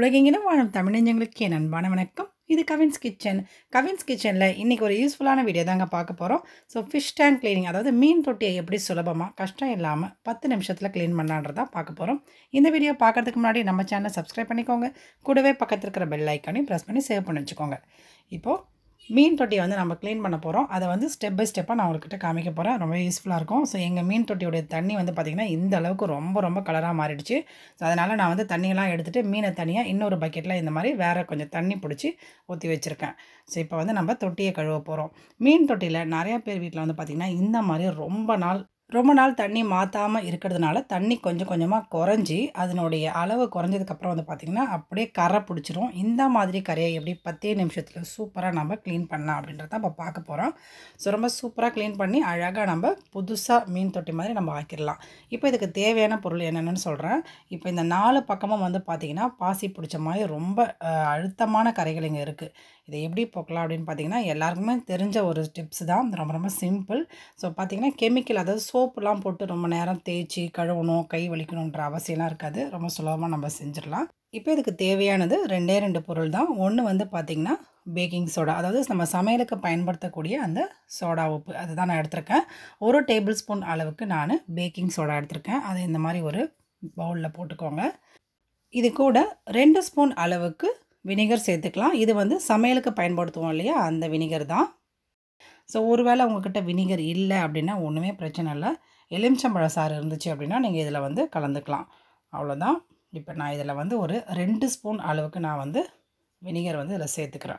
உலகெங்கிலும் வாழும் தமிழஞ்சங்களுக்கு என் அன்பான வணக்கம் இது கவின்ஸ் கிச்சன் கவின்ஸ் கிச்சனில் இன்றைக்கி ஒரு யூஸ்ஃபுல்லான வீடியோ தாங்க பார்க்க போகிறோம் ஸோ ஃபிஷ் டேங்க் க்ளீனிங் அதாவது மீன் தொட்டியை எப்படி சுலபமாக கஷ்டம் இல்லாமல் பத்து நிமிஷத்தில் க்ளீன் பண்ணலான்றதான் பார்க்க போகிறோம் இந்த வீடியோ பார்க்கறதுக்கு முன்னாடி நம்ம சேனலை சப்ஸ்கிரைப் பண்ணிக்கோங்க கூடவே பக்கத்தில் இருக்கிற பெல் ஐக்கானையும் ப்ரெஸ் பண்ணி சேவ் பண்ணி வச்சுக்கோங்க இப்போது மீன் தொட்டியை வந்து நம்ம க்ளீன் பண்ண போகிறோம் அதை வந்து ஸ்டெப் பை ஸ்டெப்பாக நான் உங்கள்கிட்ட காமிக்க போகிறேன் ரொம்ப யூஸ்ஃபுல்லாக இருக்கும் ஸோ எங்கள் மீன் தொட்டியோடைய தண்ணி வந்து பார்த்திங்கன்னா இந்த அளவுக்கு ரொம்ப ரொம்ப கலராக மாறிடுச்சு ஸோ அதனால் நான் வந்து தண்ணியெல்லாம் எடுத்துகிட்டு மீனை தனியாக இன்னொரு பக்கெட்டில் இந்த மாதிரி வேறு கொஞ்சம் தண்ணி பிடிச்சி ஊற்றி வச்சுருக்கேன் ஸோ இப்போ வந்து நம்ம தொட்டியை கழுவ போகிறோம் மீன் தொட்டியில் நிறைய பேர் வீட்டில் வந்து பார்த்திங்கன்னா இந்த மாதிரி ரொம்ப நாள் ரொம்ப நாள் தண்ணி மாற்றாமல் இருக்கிறதுனால தண்ணி கொஞ்சம் கொஞ்சமாக குறைஞ்சி அதனுடைய அளவு குறைஞ்சதுக்கப்புறம் வந்து பார்த்திங்கன்னா அப்படியே கரை பிடிச்சிரும் இந்த மாதிரி கரையை எப்படி பத்தே நிமிஷத்தில் சூப்பராக நம்ம க்ளீன் பண்ணலாம் அப்படின்றத நம்ம பார்க்க போகிறோம் ஸோ ரொம்ப சூப்பராக க்ளீன் பண்ணி அழகாக நம்ம புதுசாக மீன் தொட்டி மாதிரி நம்ம ஆக்கிடலாம் இப்போ இதுக்கு தேவையான பொருள் என்னென்னு சொல்கிறேன் இப்போ இந்த நாலு பக்கமும் வந்து பார்த்திங்கன்னா பாசி பிடிச்ச மாதிரி ரொம்ப அஹ், அழுத்தமான கரைகள் இங்கே இருக்குது இதை எப்படி போக்கலாம் அப்படின்னு பார்த்தீங்கன்னா எல்லாருக்குமே தெரிஞ்ச ஒரு டிப்ஸ் தான் ரொம்ப ரொம்ப சிம்பிள் ஸோ பார்த்தீங்கன்னா கெமிக்கல் அதாவது சோப்புலாம் போட்டு ரொம்ப நேரம் தேய்ச்சி கழுவணும் கை வலிக்கணுன்ற அவசியம்லாம் இருக்காது ரொம்ப சுலபமாக நம்ம செஞ்சிடலாம் இப்போ இதுக்கு தேவையானது ரெண்டே ரெண்டு பொருள் தான் ஒன்று வந்து பார்த்திங்கன்னா பேக்கிங் சோடா அதாவது நம்ம சமையலுக்கு பயன்படுத்தக்கூடிய அந்த சோடா உப்பு அதுதான் நான் எடுத்திருக்கேன் ஒரு டேபிள் ஸ்பூன் அளவுக்கு நான் பேக்கிங் சோடா எடுத்திருக்கேன் அதை இந்த மாதிரி ஒரு பவுலில் போட்டுக்கோங்க இது கூட ரெண்டு ஸ்பூன் அளவுக்கு வினிகர் சேர்த்துக்கலாம் இது வந்து சமையலுக்கு பயன்படுத்துவோம் இல்லையா அந்த வினிகர் தான் ஸோ ஒருவேளை உங்ககிட்ட வினிகர் இல்லை அப்படின்னா ஒன்றுமே பிரச்சனை இல்லை எலுமிச்சம்பழ சாறு இருந்துச்சு அப்படின்னா நீங்கள் இதில் வந்து கலந்துக்கலாம் அவ்வளோதான் இப்போ நான் இதில் வந்து ஒரு ரெண்டு ஸ்பூன் அளவுக்கு நான் வந்து வினிகர் வந்து இதில் சேர்த்துக்கிறேன்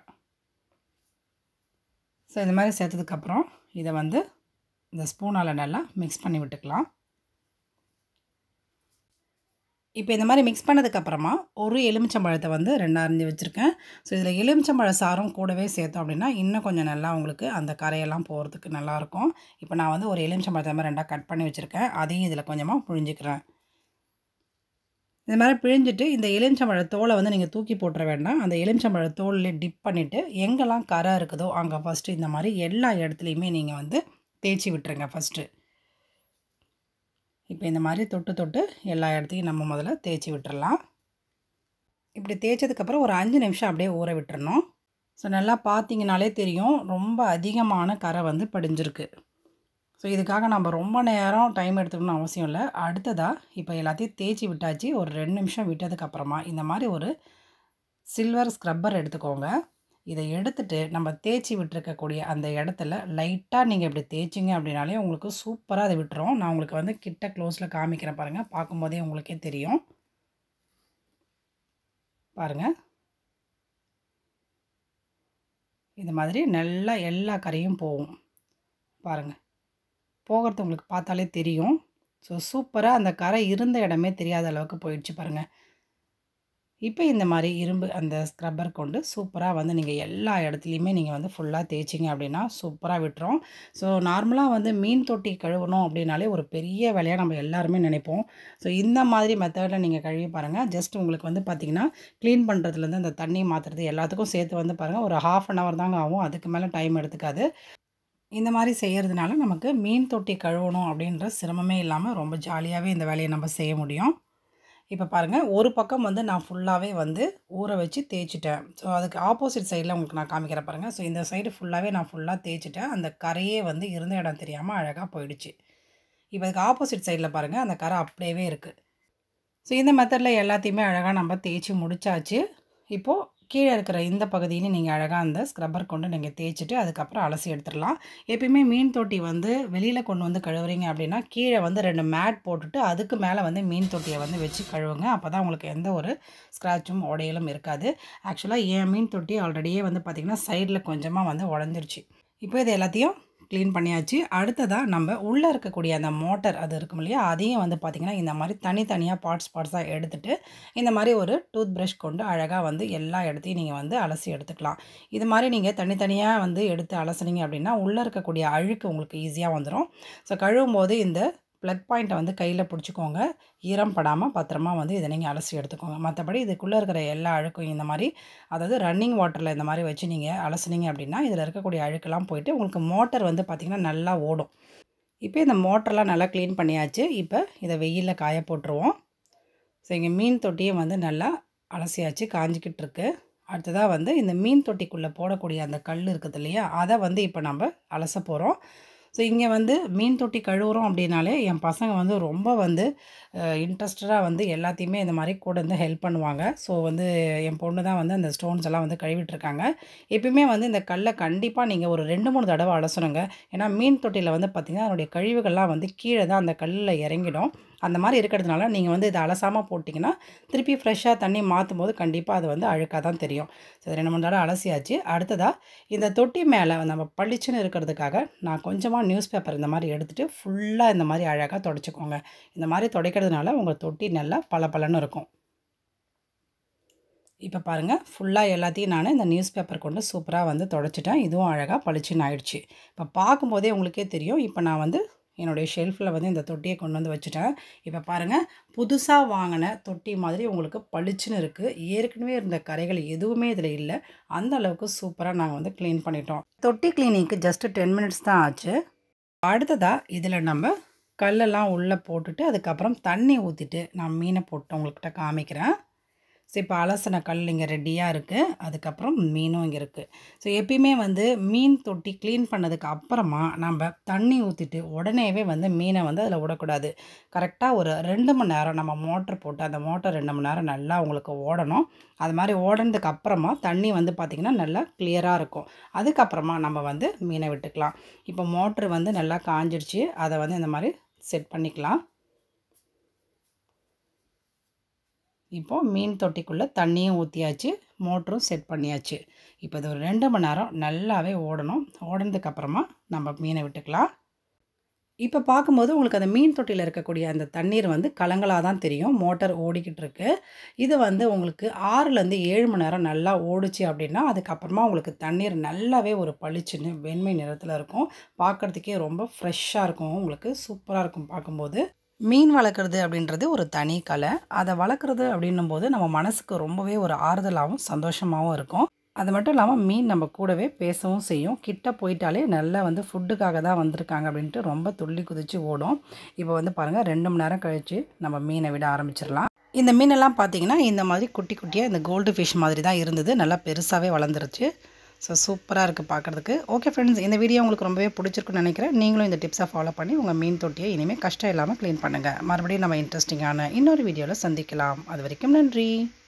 ஸோ இந்த மாதிரி சேர்த்ததுக்கப்புறம் இதை வந்து இந்த ஸ்பூனால் நல்லா மிக்ஸ் பண்ணி விட்டுக்கலாம் இப்போ இந்த மாதிரி மிக்ஸ் பண்ணதுக்கப்புறமா ஒரு எலுமிச்சம்பழத்தை வந்து ரெண்டு அரிஞ்சு வச்சுருக்கேன் ஸோ இதில் எலுமிச்சம்பழ சாரம் கூடவே சேர்த்தோம் அப்படின்னா இன்னும் கொஞ்சம் நல்லா உங்களுக்கு அந்த கரையெல்லாம் போகிறதுக்கு நல்லாயிருக்கும் இப்போ நான் வந்து ஒரு எலுமிச்சம்பழத்தை மாதிரி ரெண்டாக கட் பண்ணி வச்சுருக்கேன் அதையும் இதில் கொஞ்சமாக புழிஞ்சிக்கிறேன் இந்த மாதிரி பிழிஞ்சிட்டு இந்த எலுமிச்சம்பழ தோலை வந்து நீங்கள் தூக்கி போட்டுற வேண்டாம் அந்த எலுமிச்சம்பழ தோலில் டிப் பண்ணிவிட்டு எங்கெல்லாம் கரை இருக்குதோ அங்கே ஃபஸ்ட்டு இந்த மாதிரி எல்லா இடத்துலையுமே நீங்கள் வந்து தேய்ச்சி விட்டுருங்க ஃபஸ்ட்டு இப்போ இந்த மாதிரி தொட்டு தொட்டு எல்லா இடத்தையும் நம்ம முதல்ல தேய்ச்சி விட்டுறலாம் இப்படி தேய்ச்சதுக்கப்புறம் ஒரு அஞ்சு நிமிஷம் அப்படியே ஊற விட்டுறணும் ஸோ நல்லா பார்த்தீங்கனாலே தெரியும் ரொம்ப அதிகமான கரை வந்து படிஞ்சிருக்கு ஸோ இதுக்காக நம்ம ரொம்ப நேரம் டைம் எடுத்துக்கணும்னு அவசியம் இல்லை அடுத்ததாக இப்போ எல்லாத்தையும் தேய்ச்சி விட்டாச்சு ஒரு ரெண்டு நிமிஷம் விட்டதுக்கப்புறமா இந்த மாதிரி ஒரு சில்வர் ஸ்க்ரப்பர் எடுத்துக்கோங்க இதை எடுத்துட்டு நம்ம தேய்ச்சி விட்டுருக்கக்கூடிய அந்த இடத்துல லைட்டாக நீங்கள் இப்படி தேய்ச்சிங்க அப்படின்னாலே உங்களுக்கு சூப்பராக அதை விட்டுரும் நான் உங்களுக்கு வந்து கிட்ட க்ளோஸில் காமிக்கிறேன் பாருங்கள் பார்க்கும்போதே உங்களுக்கே தெரியும் பாருங்கள் இது மாதிரி நல்லா எல்லா கரையும் போகும் பாருங்கள் போகிறது உங்களுக்கு பார்த்தாலே தெரியும் ஸோ சூப்பராக அந்த கரை இருந்த இடமே தெரியாத அளவுக்கு போயிடுச்சு பாருங்கள் இப்போ இந்த மாதிரி இரும்பு அந்த ஸ்க்ரப்பர் கொண்டு சூப்பராக வந்து நீங்கள் எல்லா இடத்துலையுமே நீங்கள் வந்து ஃபுல்லாக தேய்ச்சிங்க அப்படின்னா சூப்பராக விட்டுரும் ஸோ நார்மலாக வந்து மீன் தொட்டி கழுவணும் அப்படின்னாலே ஒரு பெரிய வேலையாக நம்ம எல்லாருமே நினைப்போம் ஸோ இந்த மாதிரி மெத்தடில் நீங்கள் கழுவி பாருங்கள் ஜஸ்ட் உங்களுக்கு வந்து பார்த்திங்கன்னா க்ளீன் பண்ணுறதுலேருந்து அந்த தண்ணி மாற்றுறது எல்லாத்துக்கும் சேர்த்து வந்து பாருங்கள் ஒரு ஹாஃப் அன் ஹவர் தாங்க ஆகும் அதுக்கு மேலே டைம் எடுத்துக்காது இந்த மாதிரி செய்கிறதுனால நமக்கு மீன் தொட்டி கழுவணும் அப்படின்ற சிரமமே இல்லாமல் ரொம்ப ஜாலியாகவே இந்த வேலையை நம்ம செய்ய முடியும் இப்போ பாருங்கள் ஒரு பக்கம் வந்து நான் ஃபுல்லாகவே வந்து ஊற வச்சு தேய்ச்சிட்டேன் ஸோ அதுக்கு ஆப்போசிட் சைடில் உங்களுக்கு நான் காமிக்கிறேன் பாருங்கள் ஸோ இந்த சைடு ஃபுல்லாகவே நான் ஃபுல்லாக தேய்ச்சிட்டேன் அந்த கரையே வந்து இருந்த இடம் தெரியாமல் அழகாக போயிடுச்சு இப்போ அதுக்கு ஆப்போசிட் சைடில் பாருங்கள் அந்த கரை அப்படியே இருக்குது ஸோ இந்த மெத்தடில் எல்லாத்தையுமே அழகாக நம்ம தேய்ச்சி முடிச்சாச்சு இப்போது கீழே இருக்கிற இந்த பகுதியிலையும் நீங்கள் அழகாக அந்த ஸ்க்ரப்பர் கொண்டு நீங்கள் தேய்ச்சிட்டு அதுக்கப்புறம் அலசி எடுத்துடலாம் எப்பயுமே மீன் தொட்டி வந்து வெளியில் கொண்டு வந்து கழுவுறீங்க அப்படின்னா கீழே வந்து ரெண்டு மேட் போட்டுட்டு அதுக்கு மேலே வந்து மீன் தொட்டியை வந்து வச்சு கழுவுங்க அப்போ தான் உங்களுக்கு எந்த ஒரு ஸ்க்ராட்சும் உடையலும் இருக்காது ஆக்சுவலாக என் மீன் தொட்டி ஆல்ரெடியே வந்து பார்த்திங்கன்னா சைடில் கொஞ்சமாக வந்து உடஞ்சிருச்சு இப்போ இது எல்லாத்தையும் க்ளீன் பண்ணியாச்சு அடுத்ததாக நம்ம உள்ளே இருக்கக்கூடிய அந்த மோட்டர் அது இருக்கும் இல்லையா அதையும் வந்து பார்த்திங்கன்னா இந்த மாதிரி தனித்தனியாக பார்ட்ஸ் பார்ட்ஸாக எடுத்துகிட்டு இந்த மாதிரி ஒரு டூத் ப்ரஷ் கொண்டு அழகாக வந்து எல்லா இடத்தையும் நீங்கள் வந்து அலசி எடுத்துக்கலாம் இது மாதிரி நீங்கள் தனித்தனியாக வந்து எடுத்து அலசுனீங்க அப்படின்னா உள்ளே இருக்கக்கூடிய அழுக்கு உங்களுக்கு ஈஸியாக வந்துடும் ஸோ கழுவும் போது இந்த ப்ளக் பாயிண்ட்டை வந்து கையில் பிடிச்சிக்கோங்க ஈரம் படாமல் பத்திரமா வந்து இதை நீங்கள் அலசி எடுத்துக்கோங்க மற்றபடி இதுக்குள்ளே இருக்கிற எல்லா அழுக்கும் இந்த மாதிரி அதாவது ரன்னிங் வாட்டரில் இந்த மாதிரி வச்சு நீங்கள் அலசுனீங்க அப்படின்னா இதில் இருக்கக்கூடிய அழுக்கெல்லாம் போயிட்டு உங்களுக்கு மோட்டர் வந்து பார்த்திங்கன்னா நல்லா ஓடும் இப்போ இந்த மோட்டர்லாம் நல்லா க்ளீன் பண்ணியாச்சு இப்போ இதை வெயிலில் காய போட்டுருவோம் ஸோ இங்கே மீன் தொட்டியும் வந்து நல்லா அலசியாச்சு காஞ்சிக்கிட்டு இருக்கு அடுத்ததாக வந்து இந்த மீன் தொட்டிக்குள்ளே போடக்கூடிய அந்த கல் இருக்குது இல்லையா அதை வந்து இப்போ நம்ம அலச போகிறோம் ஸோ இங்கே வந்து மீன் தொட்டி கழுவுறோம் அப்படின்னாலே என் பசங்க வந்து ரொம்ப வந்து இன்ட்ரெஸ்டடாக வந்து எல்லாத்தையுமே இந்த மாதிரி கூட வந்து ஹெல்ப் பண்ணுவாங்க ஸோ வந்து என் பொண்ணு தான் வந்து அந்த ஸ்டோன்ஸ் எல்லாம் வந்து கழுவிட்டுருக்காங்க எப்பயுமே வந்து இந்த கல்லை கண்டிப்பாக நீங்கள் ஒரு ரெண்டு மூணு தடவை அலசணுங்க ஏன்னா மீன் தொட்டியில் வந்து பார்த்திங்கன்னா அதனுடைய கழிவுகள்லாம் வந்து கீழே தான் அந்த கல்லில் இறங்கிடும் அந்த மாதிரி இருக்கிறதுனால நீங்கள் வந்து இதை அலசாமல் போட்டிங்கன்னா திருப்பி ஃப்ரெஷ்ஷாக தண்ணி மாற்றும் போது கண்டிப்பாக அது வந்து அழுக்காக தான் தெரியும் ஸோ ரெண்டு மூணு தடவை அலசியாச்சு அடுத்ததாக இந்த தொட்டி மேலே நம்ம பளிச்சுன்னு இருக்கிறதுக்காக நான் கொஞ்சமாக நியூஸ் பேப்பர் இந்த மாதிரி எடுத்துகிட்டு ஃபுல்லாக இந்த மாதிரி அழகாக தொடச்சிக்கோங்க இந்த மாதிரி துடைக்கிறதுனால உங்கள் தொட்டி நல்லா பளபளன்னு இருக்கும் இப்போ பாருங்கள் ஃபுல்லாக எல்லாத்தையும் நான் இந்த நியூஸ் பேப்பர் கொண்டு சூப்பராக வந்து தொடச்சிட்டேன் இதுவும் அழகாக பளிச்சுன்னு ஆயிடுச்சு இப்போ பார்க்கும்போதே உங்களுக்கே தெரியும் இப்போ நான் வந்து என்னுடைய ஷெல்ஃபில் வந்து இந்த தொட்டியை கொண்டு வந்து வச்சுட்டேன் இப்போ பாருங்கள் புதுசாக வாங்கின தொட்டி மாதிரி உங்களுக்கு பளிச்சுன்னு இருக்குது ஏற்கனவே இருந்த கரைகள் எதுவுமே இதில் இல்லை அந்த அளவுக்கு சூப்பராக நாங்கள் வந்து க்ளீன் பண்ணிட்டோம் தொட்டி க்ளீனிங்க்கு ஜஸ்ட்டு டென் மினிட்ஸ் தான் ஆச்சு அடுத்ததாக இதில் நம்ம கல்லெல்லாம் உள்ளே போட்டுட்டு அதுக்கப்புறம் தண்ணி ஊற்றிட்டு நான் மீனை போட்டு உங்கள்கிட்ட காமிக்கிறேன் ஸோ இப்போ அலசின கல் இங்கே ரெடியாக இருக்குது அதுக்கப்புறம் மீனும் இங்கே இருக்குது ஸோ எப்பயுமே வந்து மீன் தொட்டி க்ளீன் பண்ணதுக்கு அப்புறமா நம்ம தண்ணி ஊற்றிட்டு உடனேவே வந்து மீனை வந்து அதில் விடக்கூடாது கரெக்டாக ஒரு ரெண்டு மணி நேரம் நம்ம மோட்டர் போட்டு அந்த மோட்டர் ரெண்டு மணி நேரம் நல்லா உங்களுக்கு ஓடணும் அது மாதிரி ஓடினதுக்கு அப்புறமா தண்ணி வந்து பார்த்திங்கன்னா நல்லா கிளியராக இருக்கும் அதுக்கப்புறமா நம்ம வந்து மீனை விட்டுக்கலாம் இப்போ மோட்ரு வந்து நல்லா காஞ்சிடுச்சு அதை வந்து இந்த மாதிரி செட் பண்ணிக்கலாம் இப்போது மீன் தொட்டிக்குள்ளே தண்ணியும் ஊற்றியாச்சு மோட்டரும் செட் பண்ணியாச்சு இப்போ இது ஒரு ரெண்டு மணி நேரம் நல்லாவே ஓடணும் ஓடினதுக்கப்புறமா நம்ம மீனை விட்டுக்கலாம் இப்போ பார்க்கும்போது உங்களுக்கு அந்த மீன் தொட்டியில் இருக்கக்கூடிய அந்த தண்ணீர் வந்து கலங்களாக தான் தெரியும் மோட்டார் ஓடிக்கிட்டு இருக்கு இது வந்து உங்களுக்கு ஆறுலேருந்து ஏழு மணி நேரம் நல்லா ஓடுச்சு அப்படின்னா அதுக்கப்புறமா உங்களுக்கு தண்ணீர் நல்லாவே ஒரு பளிச்சுன்னு வெண்மை நிறத்தில் இருக்கும் பார்க்குறதுக்கே ரொம்ப ஃப்ரெஷ்ஷாக இருக்கும் உங்களுக்கு சூப்பராக இருக்கும் பார்க்கும்போது மீன் வளர்க்குறது அப்படின்றது ஒரு தனி கலை அதை வளர்க்குறது அப்படின்னும் போது நம்ம மனசுக்கு ரொம்பவே ஒரு ஆறுதலாகவும் சந்தோஷமாகவும் இருக்கும் அது மட்டும் இல்லாமல் மீன் நம்ம கூடவே பேசவும் செய்யும் கிட்ட போயிட்டாலே நல்லா வந்து ஃபுட்டுக்காக தான் வந்திருக்காங்க அப்படின்ட்டு ரொம்ப துள்ளி குதித்து ஓடும் இப்போ வந்து பாருங்கள் ரெண்டு மணி நேரம் கழித்து நம்ம மீனை விட ஆரம்பிச்சிடலாம் இந்த மீனெல்லாம் பார்த்தீங்கன்னா இந்த மாதிரி குட்டி குட்டியாக இந்த கோல்டு ஃபிஷ் மாதிரி தான் இருந்தது நல்லா பெருசாகவே வளர்ந்துருச்சு ஸோ சூப்பராக இருக்குது பார்க்குறதுக்கு ஓகே ஃப்ரெண்ட்ஸ் இந்த வீடியோ உங்களுக்கு ரொம்பவே பிடிச்சிருக்குன்னு நினைக்கிறேன் நீங்களும் இந்த டிப்ஸை ஃபாலோ பண்ணி உங்கள் மீன் தொட்டியை இனிமேல் கஷ்டம் இல்லாமல் க்ளீன் பண்ணுங்கள் மறுபடியும் நம்ம இன்ட்ரெஸ்டிங்கான இன்னொரு வீடியோவில் சந்திக்கலாம் அது வரைக்கும் நன்றி